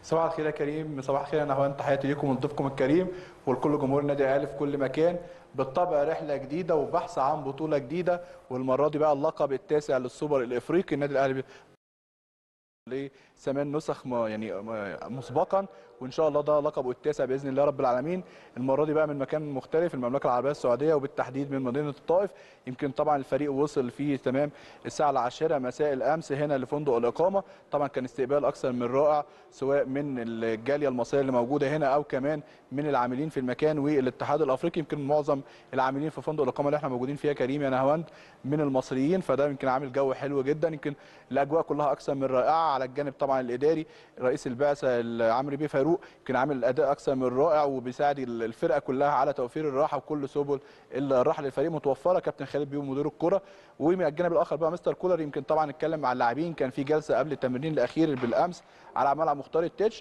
صباح الخير يا كريم صباح الخير يا نهوان تحياتي ليكم ولضيفكم الكريم ولكل جمهور النادي الاهلي في كل مكان بالطبع رحله جديده وبحث عن بطوله جديده والمره دي بقى اللقب التاسع للسوبر الافريقي النادي الاهلي لثمان نسخ م- يعني م- مسبقا وان شاء الله ده لقبه التاسع باذن الله رب العالمين المره دي بقى من مكان مختلف المملكه العربيه السعوديه وبالتحديد من مدينه الطائف يمكن طبعا الفريق وصل فيه تمام الساعه العاشره مساء الامس هنا لفندق الاقامه طبعا كان استقبال اكثر من رائع سواء من الجاليه المصريه اللي موجوده هنا او كمان من العاملين في المكان والاتحاد الافريقي يمكن معظم العاملين في فندق الاقامه اللي احنا موجودين فيها كريم يا نهاوند من المصريين فده يمكن عامل جو حلو جدا يمكن الاجواء كلها اكثر من رائعه على الجانب طبعا الاداري رئيس البعثه عمرو بيه فاروق يمكن عامل اداء اكثر من رائع وبيساعد الفرقه كلها على توفير الراحه وكل سبل الراحه للفريق متوفره كابتن خالد بيو مدير الكره ومن الجانب الاخر بقى مستر كولر يمكن طبعا اتكلم مع اللاعبين كان في جلسه قبل التمرين الاخير بالامس على ملعب مختار التتش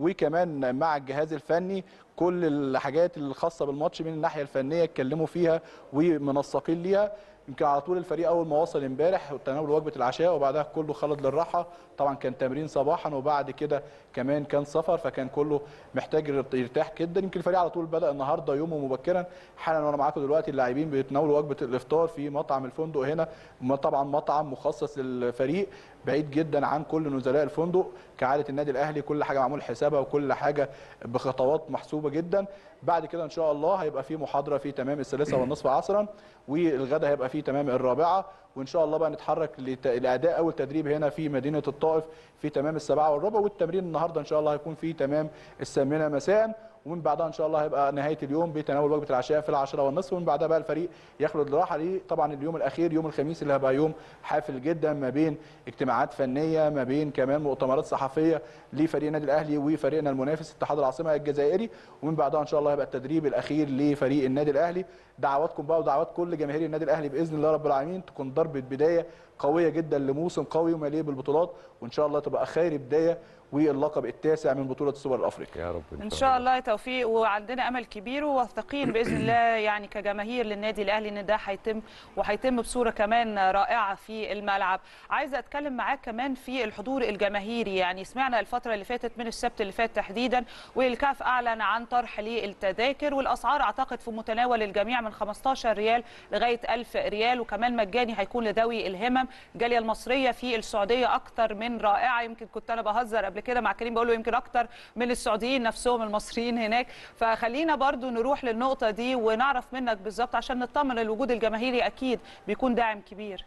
وكمان مع الجهاز الفني كل الحاجات الخاصه بالماتش من الناحيه الفنيه اتكلموا فيها ومنسقين ليها يمكن على طول الفريق اول ما وصل امبارح تناول وجبه العشاء وبعدها كله خلد للراحه طبعا كان تمرين صباحا وبعد كده كمان كان سفر فكان كله محتاج يرتاح جدا يمكن الفريق على طول بدا النهارده يومه مبكرا حالا وانا معاكم دلوقتي اللاعبين بيتناولوا وجبه الافطار في مطعم الفندق هنا طبعا مطعم مخصص للفريق بعيد جدا عن كل نزلاء الفندق كعاده النادي الاهلي كل حاجه معمول حسابها وكل حاجه بخطوات محسوبه جدا بعد كده ان شاء الله هيبقى في محاضره في تمام الثالثه والنصف عصرا والغدا هيبقى في تمام الرابعه وان شاء الله بقى نتحرك لت- لاداء اول تدريب هنا في مدينه الطائف في تمام السبعه والربع والتمرين النهارده ان شاء الله هيكون في تمام الثامنه مساء ومن بعدها ان شاء الله هيبقى نهايه اليوم بتناول وجبه العشاء في العاشره والنصف ومن بعدها بقى الفريق يخلد الراحه ليه طبعا اليوم الاخير يوم الخميس اللي هيبقى يوم حافل جدا ما بين اجتماعات فنيه ما بين كمان مؤتمرات صحفيه لفريق النادي الاهلي وفريقنا المنافس اتحاد العاصمه الجزائري ومن بعدها ان شاء الله هيبقى التدريب الاخير لفريق النادي الاهلي دعواتكم بقى ودعوات كل جماهير النادي الاهلي باذن الله رب العالمين تكون ضربه بدايه قويه جدا لموسم قوي ومليء بالبطولات وان شاء الله تبقى خير بدايه واللقب التاسع من بطوله السوبر الافريقي يا رب ان شاء الله توفيق وعندنا امل كبير وواثقين باذن الله يعني كجماهير للنادي الاهلي ان ده هيتم وهيتم بصوره كمان رائعه في الملعب عايزه اتكلم معاك كمان في الحضور الجماهيري يعني سمعنا الفتره اللي فاتت من السبت اللي فات تحديدا والكاف اعلن عن طرح للتذاكر والاسعار اعتقد في متناول الجميع من 15 ريال لغايه 1000 ريال وكمان مجاني هيكون لذوي الهمم الجاليه المصريه في السعوديه اكتر من رائعه يمكن كنت انا بهزر قبل كده مع كريم بقول له يمكن اكتر من السعوديين نفسهم المصريين هناك فخلينا برضو نروح للنقطه دي ونعرف منك بالظبط عشان نطمن الوجود الجماهيري اكيد بيكون داعم كبير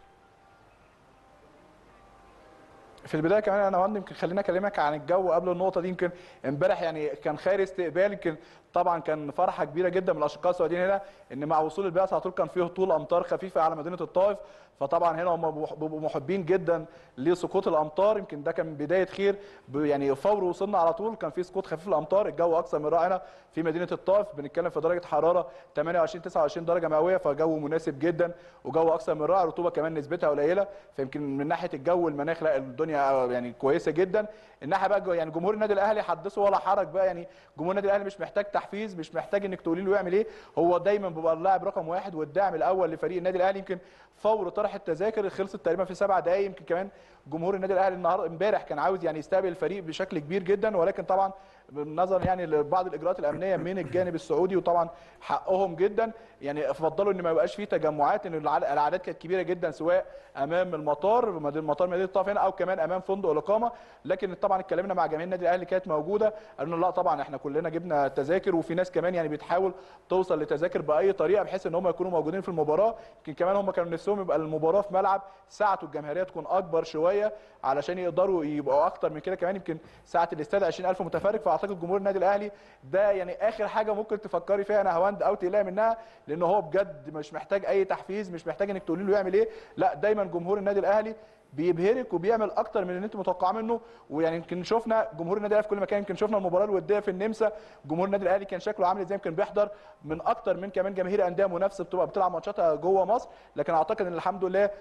في البدايه كمان انا وند يمكن خليني اكلمك عن الجو قبل النقطه دي يمكن امبارح يعني كان خير استقبال يمكن طبعا كان فرحه كبيره جدا من الاشقاء السعوديين هنا ان مع وصول البعثه على طول كان فيه هطول امطار خفيفه على مدينه الطائف فطبعا هنا هم بيبقوا محبين جدا لسقوط الامطار يمكن ده كان بدايه خير ب- يعني فور وصلنا على طول كان في سقوط خفيف الامطار الجو اكثر من رائع هنا في مدينه الطائف بنتكلم في درجه حراره 28 29 درجه مئويه فجو مناسب جدا وجو اكثر من رائع رطوبه كمان نسبتها قليله فيمكن من ناحيه الجو والمناخ لا الدنيا يعني كويسه جدا الناحيه بقى جو- يعني جمهور النادي الاهلي حدثه ولا حرج بقى يعني جمهور النادي الاهلي مش محتاج تحفيز مش محتاج انك تقولي له يعمل ايه هو دايما بيبقى اللاعب رقم واحد والداعم الاول لفريق النادي الاهلي يمكن فور طرح التذاكر خلصت تقريبا في سبع دقائق يمكن كمان جمهور النادي الاهلي النهارده امبارح كان عاوز يعني يستقبل الفريق بشكل كبير جدا ولكن طبعا بالنظر يعني لبعض الاجراءات الامنيه من الجانب السعودي وطبعا حقهم جدا يعني فضلوا ان ما يبقاش فيه تجمعات ان الع- الاعداد كانت كبيره جدا سواء امام المطار مدينه مطار مدينه الطائف هنا او كمان امام فندق الاقامه لكن طبعا اتكلمنا مع جماهير النادي الاهلي كانت موجوده قالوا لنا لا طبعا احنا كلنا جبنا تذاكر وفي ناس كمان يعني بتحاول توصل لتذاكر باي طريقه بحيث ان هم يكونوا موجودين في المباراه يمكن كمان هم كانوا نفسهم يبقى المباراه في ملعب ساعته الجماهيريه تكون اكبر شويه علشان يقدروا يبقوا اكتر من كده كمان يمكن ساعه الاستاد 20000 متفرج فاعتقد جمهور النادي الاهلي ده يعني اخر حاجه ممكن تفكري فيها انا هواند او تقلقي منها لان هو بجد مش محتاج اي تحفيز مش محتاج انك تقولي له يعمل ايه لا دايما جمهور النادي الاهلي بيبهرك وبيعمل اكتر من اللي انت متوقعه منه ويعني يمكن شفنا جمهور النادي الاهلي في كل مكان يمكن شفنا المباراه الوديه في النمسا جمهور النادي الاهلي كان شكله عامل ازاي يمكن بيحضر من اكتر من كمان جماهير انديه منافسه بتبقى بتلعب ماتشاتها جوه مصر لكن اعتقد ان الحمد لله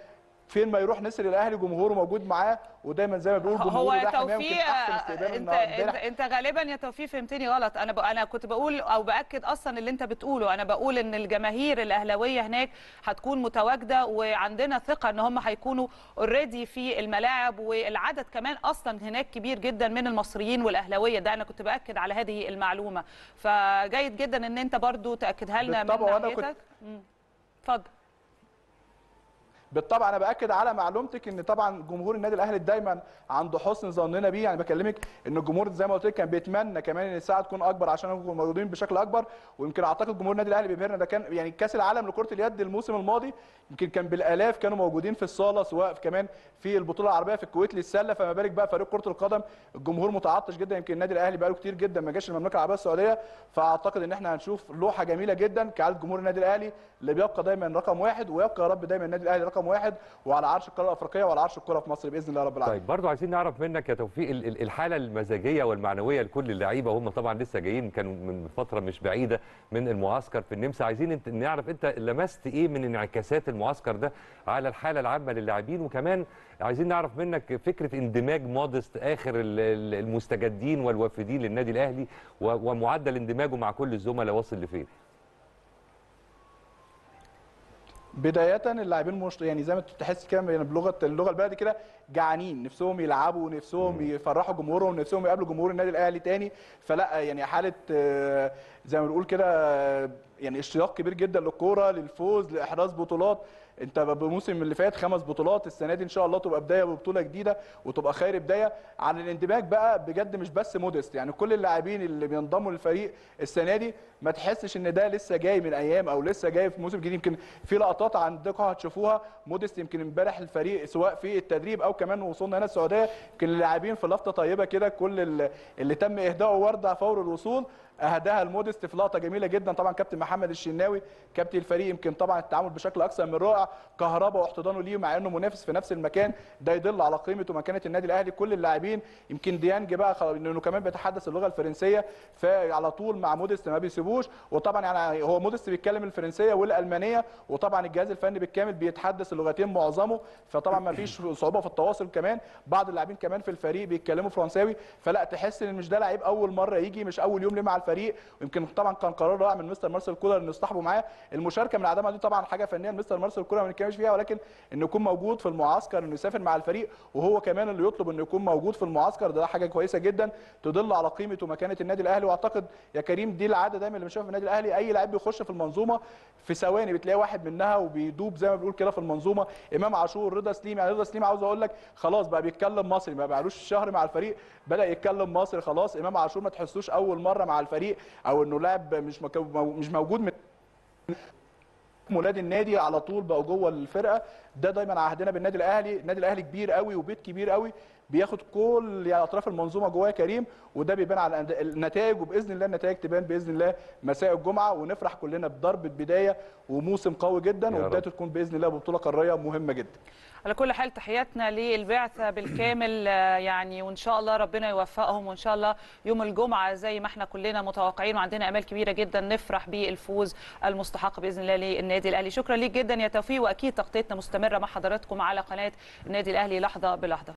فين ما يروح نسر الاهلي جمهوره موجود معاه ودايما زي ما بيقول هو جمهوره يا ده حمايه يمكن توفيق احسن استقبال انت النهارده انت, امبارح انت غالبا يا توفيق فهمتني غلط انا ب... انا كنت بقول او باكد اصلا اللي انت بتقوله انا بقول ان الجماهير الاهلاويه هناك هتكون متواجده وعندنا ثقه ان هم هيكونوا اوريدي في الملاعب والعدد كمان اصلا هناك كبير جدا من المصريين والاهلاويه ده انا كنت باكد على هذه المعلومه فجيد جدا ان انت برضو تاكدها لنا من بالطبع، وأنا كنت- ناحيتك مم. اتفضل بالطبع انا باكد على معلومتك ان طبعا جمهور النادي الاهلي دايما عنده حسن ظننا بيه يعني بكلمك ان الجمهور زي ما قلت لك كان بيتمنى كمان ان الساعه تكون اكبر عشان نكون موجودين بشكل اكبر ويمكن اعتقد جمهور النادي الاهلي بيبهرنا ده كان يعني كاس العالم لكره اليد الموسم الماضي يمكن كان بالالاف كانوا موجودين في الصاله سواء كمان في البطوله العربيه في الكويت للسله فما بالك بقى فريق كره القدم الجمهور متعطش جدا يمكن النادي الاهلي بقاله كتير جدا ما جاش المملكه العربيه السعوديه فاعتقد ان احنا هنشوف لوحه جميله جدا كعاده جمهور النادي الاهلي اللي بيبقى دايما رقم واحد ويبقى يا رب دايما النادي الاهلي رقم واحد وعلى عرش القاره الافريقيه وعلى عرش الكره في مصر باذن الله رب العالمين طيب برضو عايزين نعرف منك يا توفيق ال- ال- الحاله المزاجيه والمعنويه لكل اللعيبه وهم طبعا لسه جايين كانوا من فتره مش بعيده من المعسكر في النمسا عايزين انت نعرف انت لمست ايه من انعكاسات المعسكر ده على الحاله العامه للاعبين وكمان عايزين نعرف منك فكره اندماج مودست اخر ال- ال- المستجدين والوافدين للنادي الاهلي و- ومعدل اندماجه مع كل الزملاء واصل لفين بدايه اللاعبين مش يعني زي ما تحس كده يعني بلغه اللغه البلدي كده جعانين نفسهم يلعبوا نفسهم يفرحوا جمهورهم نفسهم يقابلوا جمهور النادي الاهلي تاني فلا يعني حاله آه، زي ما بنقول كده آه، يعني اشتياق كبير جدا للكوره للفوز لاحراز بطولات انت بالموسم اللي فات خمس بطولات السنه دي ان شاء الله تبقى بدايه ببطوله جديده وتبقى خير بدايه عن الاندماج بقى بجد مش بس مودست يعني كل اللاعبين اللي بينضموا للفريق السنه دي ما تحسش ان ده لسه جاي من ايام او لسه جاي في موسم جديد يمكن في لقطات عندكم هتشوفوها مودست يمكن امبارح الفريق سواء في التدريب او كمان وصولنا هنا السعوديه يمكن اللاعبين في لفته طيبه كده كل اللي- اللي تم اهدائه ورده فور الوصول اهداها المودست في لقطه جميله جدا طبعا كابتن محمد الشناوي كابتن الفريق يمكن طبعا التعامل بشكل اكثر من رائع كهربا واحتضانه ليه مع انه منافس في نفس المكان ده يدل على قيمه ومكانه النادي الاهلي كل اللاعبين يمكن ديانج بقى خلاص انه كمان بيتحدث اللغه الفرنسيه فعلى طول مع مودست ما بيسيبوش وطبعا يعني هو مودست بيتكلم الفرنسيه والالمانيه وطبعا الجهاز الفني بالكامل بيتحدث اللغتين معظمه فطبعا ما فيش صعوبه في التواصل كمان بعض اللاعبين كمان في الفريق بيتكلموا فرنساوي فلا تحس ان مش ده لعيب اول مره يجي مش اول يوم ليه مع الفريق ويمكن طبعا كان قرار رائع من مستر مارسيل كولر انه يصطحبوا معاه المشاركه من عدمها دي طبعا حاجه فنيه مستر مارسيل كولر ما بنتكلمش فيها ولكن انه يكون موجود في المعسكر انه يسافر مع الفريق وهو كمان اللي يطلب انه يكون موجود في المعسكر ده حاجه كويسه جدا تدل على قيمه ومكانه النادي الاهلي واعتقد يا كريم دي العاده دايما اللي بنشوفها في النادي الاهلي اي لاعب بيخش في المنظومه في ثواني بتلاقي واحد منها وبيدوب زي ما بنقول كده في المنظومه امام عاشور رضا سليم يعني رضا سليم عاوز اقول لك خلاص بقى بيتكلم مصري ما بقالوش شهر مع الفريق بدا يتكلم مصري خلاص امام عاشور ما تحسوش اول مره مع الفريق او انه لاعب مش مكو... مش موجود من ولاد النادي على طول بقوا جوه الفرقه ده دايما عهدنا بالنادي الاهلي النادي الاهلي كبير قوي وبيت كبير قوي بياخد كل يعني اطراف المنظومه جواه كريم وده بيبان على النتائج وباذن الله النتائج تبان باذن الله مساء الجمعه ونفرح كلنا بضربه بدايه وموسم قوي جدا يا رب. وبدايته تكون باذن الله ببطوله قاريه مهمه جدا على كل حال تحياتنا للبعثة بالكامل آه، يعني وإن شاء الله ربنا يوفقهم وإن شاء الله يوم الجمعة زي ما احنا كلنا متوقعين وعندنا أمال كبيرة جدا نفرح بالفوز المستحق بإذن الله للنادي الأهلي شكرا ليك جدا يا توفيق وأكيد تغطيتنا مستمرة مع حضراتكم على قناة النادي الأهلي لحظة بلحظة